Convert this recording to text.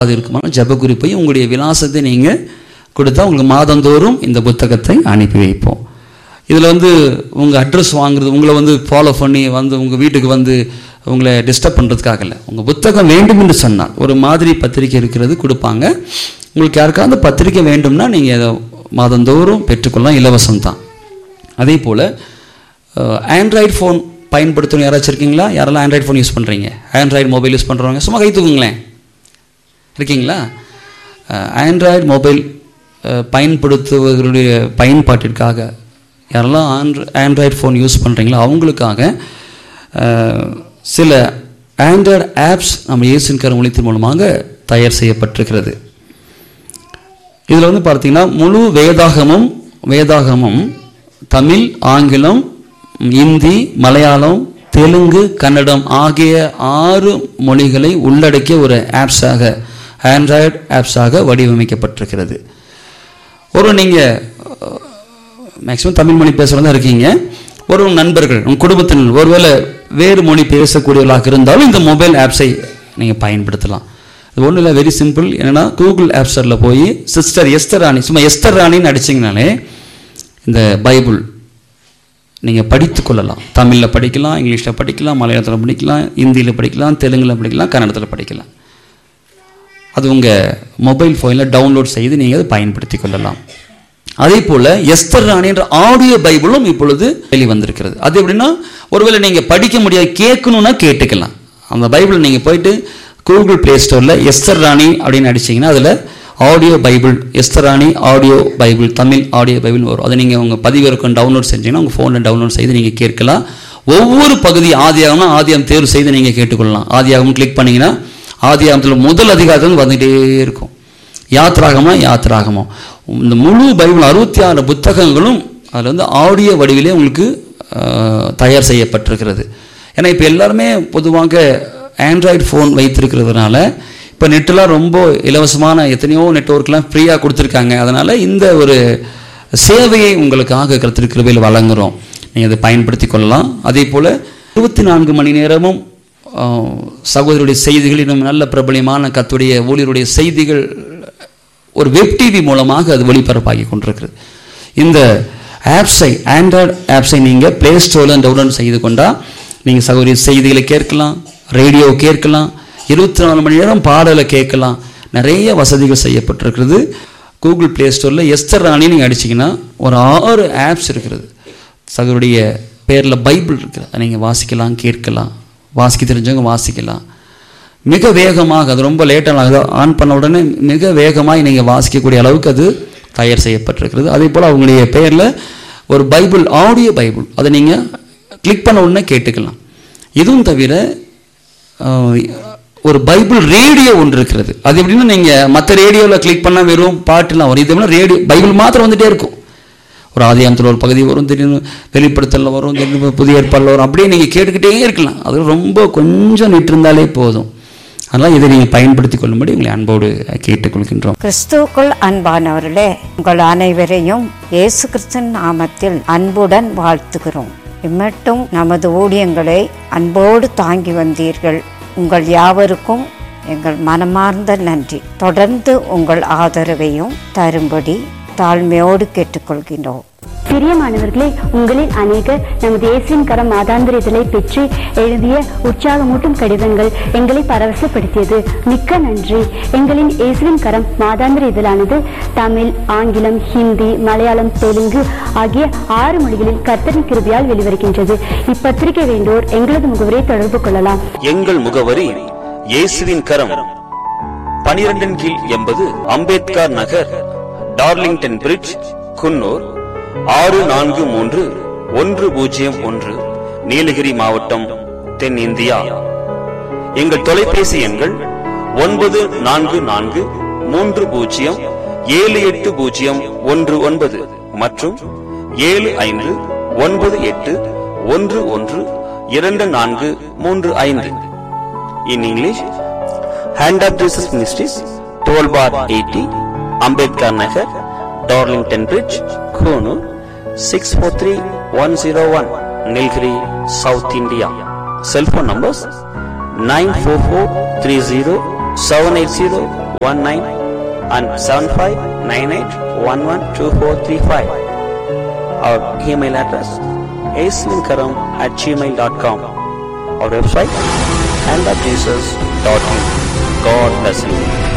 அது இருக்குமான ஜப குறிப்பையும் உங்களுடைய விலாசத்தை நீங்கள் கொடுத்தா உங்களுக்கு மாதந்தோறும் இந்த புத்தகத்தை அனுப்பி வைப்போம் இதில் வந்து உங்கள் அட்ரஸ் வாங்குறது உங்களை வந்து ஃபாலோ பண்ணி வந்து உங்கள் வீட்டுக்கு வந்து உங்களை டிஸ்டர்ப் பண்ணுறதுக்காக இல்லை உங்கள் புத்தகம் வேண்டும் என்று சொன்னால் ஒரு மாதிரி பத்திரிக்கை இருக்கிறது கொடுப்பாங்க உங்களுக்கு யாருக்காவது பத்திரிக்கை வேண்டும்னா நீங்கள் அதை மாதந்தோறும் பெற்றுக்கொள்ளலாம் இலவசம் தான் அதே போல் ஆண்ட்ராய்டு ஃபோன் பயன்படுத்தணும் யாராச்சும் இருக்கீங்களா யாரெல்லாம் ஆண்ட்ராய்டு ஃபோன் யூஸ் பண்ணுறீங்க ஆண்ட்ராய்டு மொபைல் யூஸ் பண்ணுறவங்க சும்மா கை தூக்குங்களேன் இருக்கீங்களா ஆண்ட்ராய்டு மொபைல் பயன்படுத்துவர்களுடைய பயன்பாட்டிற்காக யாரெல்லாம் ஆண்ட்ரு ஆண்ட்ராய்டு ஃபோன் யூஸ் பண்ணுறீங்களோ அவங்களுக்காக அஹ், சில ஆண்ட்ராய்டு ஆப்ஸ் நம்ம இயேசுவின் கரம் ஒளித்தின் மூலமாக தயார் செய்யப்பட்டிருக்கிறது இதில் வந்து பார்த்தீங்கன்னா முழு வேதாகமும் வேதாகமும் தமிழ் ஆங்கிலம் இந்தி மலையாளம் தெலுங்கு கன்னடம் ஆகிய ஆறு மொழிகளை உள்ளடக்கிய ஒரு ஆப்ஸாக ஆண்ட்ராய்டு ஆப்ஸாக வடிவமைக்கப்பட்டிருக்கிறது ஒரு நீங்கள் மேக்ஸிமம் தமிழ் மொழி பேசுகிறதா இருக்கீங்க ஒரு உங்க நண்பர்கள் உங்கள் குடும்பத்தினர் ஒருவேளை வேறு மொழி பேசக்கூடியவர்களாக இருந்தாலும் இந்த மொபைல் ஆப்ஸை நீங்கள் பயன்படுத்தலாம் இது ஒன்றும் இல்லை வெரி சிம்பிள் என்னென்னா கூகுள் ஆப் ஸ்டோரில் போய் சிஸ்டர் எஸ்தர் ராணி சும்மா எஸ்தர் ராணின்னு அடிச்சிங்கனாலே இந்த பைபிள் நீங்கள் படித்து கொள்ளலாம் தமிழில் படிக்கலாம் இங்கிலீஷில் படிக்கலாம் மலையாளத்தில் படிக்கலாம் ஹிந்தியில் படிக்கலாம் தெலுங்கில் படிக்கலாம் கன்னடத்தில் படிக்கலாம் அது உங்கள் மொபைல் ஃபோனில் டவுன்லோட் செய்து நீங்கள் அதை பயன்படுத்தி கொள்ளலாம் அதே போல் எஸ்தர் ராணி என்ற ஆடியோ பைபிளும் இப்பொழுது வெளிவந்திருக்கிறது அது எப்படின்னா ஒருவேளை நீங்கள் படிக்க முடியாது கேட்கணுன்னா கேட்டுக்கலாம் அந்த பைபிள் நீங்கள் போயிட்டு கூகுள் ப்ளே ஸ்டோரில் எஸ்தர் ராணி அப்படின்னு அடிச்சீங்கன்னா அதில் audio Bible Esther Rani audio Bible Tamil audio Bible வரும் அதை நீங்கள் உங்கள் பதிவிறக்கம் டவுன்லோட் செஞ்சீங்கன்னா உங்கள் ஃபோனில் டவுன்லோட் செய்து நீங்கள் கேட்கலாம் ஒவ்வொரு பகுதி ஆதியாகம்னா ஆதியாகம் தேர்வு செய்து நீங்கள் கேட்டுக்கொள்ளலாம் ஆதியாகம் கிளிக் பண்ணீங்கன்னா ஆதியாகத்தில் முதல் அதிகாரத்தில் வந்துகிட்டே இருக்கும் யாத்ராகமா யாத்ராகமோ இந்த முழு பைபிள் அறுபத்தி ஆறு புத்தகங்களும் அதில் வந்து ஆடியோ வடிவிலே உங்களுக்கு ஆஹ், தயார் செய்யப்பட்டிருக்கிறது ஏன்னா இப்போ எல்லாருமே பொதுவாக ஆண்ட்ராய்டு ஃபோன் வைத்திருக்கிறதுனால இப்போ நெட்டெலாம் ரொம்ப இலவசமான எத்தனையோ நெட்ஒர்க்லாம் ஃப்ரீயாக கொடுத்துருக்காங்க அதனால் இந்த ஒரு சேவையை உங்களுக்காக கருத்து கிருபையில் வழங்குகிறோம் நீங்கள் அதை பயன்படுத்தி கொள்ளலாம் அதே போல் இருபத்தி நான்கு மணி நேரமும் ஆஹ், சகோதரருடைய செய்திகள் இன்னும் நல்ல பிரபலியமான கத்துடைய ஊழியருடைய செய்திகள் ஒரு வெப் டிவி மூலமாக அது ஒளிபரப்பாகி கொண்டிருக்கிறது இந்த ஆப்ஸை ஆண்ட்ராய்டு ஆப்ஸை நீங்கள் ப்ளே ஸ்டோரில் டவுன்லோட் செய்து கொண்டால் நீங்கள் சகோதரி செய்திகளை கேட்கலாம் ரேடியோ கேட்கலாம் இருபத்தி நாலு மணி நேரம் பாடலை கேட்கலாம் நிறைய வசதிகள் செய்யப்பட்டிருக்கிறது கூகுள் ப்ளே ஸ்டோரில் எஸ்தர் ராணி நீங்கள் அடிச்சிங்கன்னா ஒரு ஆறு ஆப்ஸ் இருக்கிறது சகோதரிய பேரில் பைபிள் இருக்குது அதை நீங்கள் வாசிக்கலாம் கேட்கலாம் வாசிக்க தெரிஞ்சவங்க வாசிக்கலாம் மிக வேகமாக அது ரொம்ப லேட்டாக ஆன் பண்ண உடனே மிக வேகமாக நீங்கள் வாசிக்கக்கூடிய அளவுக்கு அது தயார் செய்யப்பட்டிருக்கிறது அதே போல் அவங்களுடைய பெயரில் ஒரு பைபிள் ஆடியோ பைபிள் அதை நீங்கள் கிளிக் பண்ண உடனே கேட்டுக்கலாம் இதுவும் தவிர ஆஹ், ஒரு பைபிள் ரேடியோ ஒன்று இருக்கிறது அது எப்படின்னா நீங்கள் மற்ற ரேடியோவில் கிளிக் பண்ணால் வெறும் பாட்டுலாம் வரும் இது எப்படின்னா ரேடியோ பைபிள் மாத்திரம் வந்துட்டே இருக்கும் ஒரு ஆதியாமத்தில் ஒரு பகுதி வரும் திடீர்னு வெளிப்படுத்தலில் வரும் திடீர்னு புதிய ஏற்பாடில் வரும் அப்படியே நீங்கள் கேட்டுக்கிட்டே இருக்கலாம் அது ரொம்ப கொஞ்சம் நிட்டிருந்தாலே போதும் அதனால் இதை நீங்கள் பயன்படுத்தி கொள்ளும்படி உங்களை அன்போடு கேட்டுக்கொள்கின்றோம் கிறிஸ்துவுக்குள் அன்பானவர்களே உங்கள் அனைவரையும் இயேசு கிறிஸ்தன் நாமத்தில் அன்புடன் வாழ்த்துகிறோம் இம்மட்டும் நமது ஊழியங்களை அன்போடு தாங்கி வந்தீர்கள் உங்கள் யாவருக்கும் எங்கள் மனமார்ந்த நன்றி தொடர்ந்து உங்கள் ஆதரவையும் தரும்படி தாழ்மையோடு கேட்டுக்கொள்கின்றோம் பிரியமானவர்களே உங்களில் அநேகர் நமது இயேசுவின் கரம் மாதாந்திர இதழை பெற்று எழுதிய உற்சாகமூட்டும் கடிதங்கள் எங்களை பரவசப்படுத்தியது மிக்க நன்றி எங்களின் இயேசுவின் கரம் மாதாந்திர இதழானது தமிழ் ஆங்கிலம் ஹிந்தி மலையாளம் தெலுங்கு ஆகிய ஆறு மொழிகளில் கர்த்தரின் கிருபையால் வெளிவருகின்றது இப்பத்திரிகை வேண்டோர் எங்களது முகவரை தொடர்பு கொள்ளலாம் எங்கள் முகவரி இயேசுவின் கரம் பனிரெண்டின் கீழ் எண்பது அம்பேத்கர் நகர் டார்லிங்டன் பிரிட்ஜ் குன்னூர் ஆறு நான்கு மூன்று ஒன்று பூஜ்ஜியம் ஒன்று நீலகிரி மாவட்டம் தென்னிந்தியா எங்கள் தொலைபேசி எண்கள் ஒன்பது நான்கு நான்கு மூன்று பூஜ்ஜியம் ஏழு எட்டு பூஜ்ஜியம் ஒன்று ஒன்பது மற்றும் ஏழு ஐந்து ஒன்பது எட்டு ஒன்று ஒன்று இரண்டு நான்கு மூன்று ஐந்து in English hand of Jesus ministries twelve bar eighty Ambedkar Nagar Darlington bridge Coonoor six four three one zero one Nilgiri south India cellphone numbers nine four four three zero seven eight zero one nine and seven five nine eight one one two four three five. Our email address aislinkaram at gmail.com. Our website and God bless you.